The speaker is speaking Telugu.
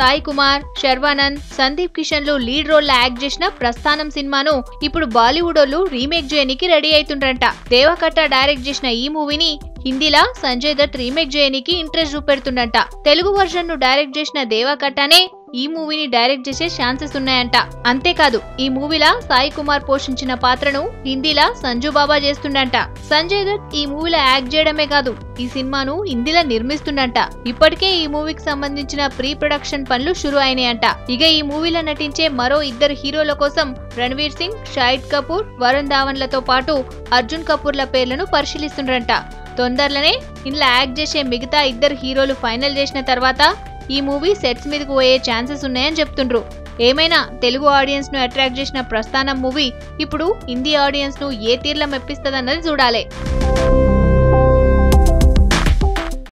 సాయి కుమార్ శర్వానంద్ సందీప్ కిషన్ లు లీడ్ రోల్ లో యాక్ట్ చేసిన ప్రస్థానం సినిమాను ఇప్పుడు బాలీవుడ్ వాళ్ళు రీమేక్ చేయనికి రెడీ అవుతుండ్రంట దేవకట్ట డైరెక్ట్ చేసిన ఈ మూవీని హిందీలా సంజయ్ దత్ రీమేక్ చేయనికి ఇంట్రెస్ట్ చూపెడుతుండంట తెలుగు వర్షన్ ను డైరెక్ట్ చేసిన దేవకట్టనే ఈ మూవీని డైరెక్ట్ చేసే ఛాన్సెస్ ఉన్నాయంట అంతేకాదు ఈ మూవీలా సాయి కుమార్ పోషించిన పాత్రను హిందీలా సంజు బాబా చేస్తుండంట సంజయ్ దత్ ఈ మూవీలో యాక్ట్ చేయడమే కాదు ఈ సినిమాను హిందీలో నిర్మిస్తుండంట ఇప్పటికే ఈ మూవీకి సంబంధించిన ప్రీ ప్రొడక్షన్ పనులు షురు అయినాయంట ఇక ఈ మూవీలో నటించే మరో ఇద్దరు హీరోల కోసం రణవీర్ సింగ్ షాహిద్ కపూర్ వరుణ్ ధావన్లతో పాటు అర్జున్ కపూర్ల పేర్లను పరిశీలిస్తుండ్రంట తొందరలోనే ఇందులో యాక్ట్ చేసే మిగతా ఇద్దరు హీరోలు ఫైనల్ చేసిన తర్వాత ఈ మూవీ సెట్స్ మీదకు పోయే ఛాన్సెస్ ఉన్నాయని చెప్తుండ్రు ఏమైనా తెలుగు ఆడియన్స్ ను అట్రాక్ట్ చేసిన ప్రస్థానం మూవీ ఇప్పుడు హిందీ ఆడియన్స్ ను ఏ తీర్ల మెప్పిస్తుందన్నది చూడాలి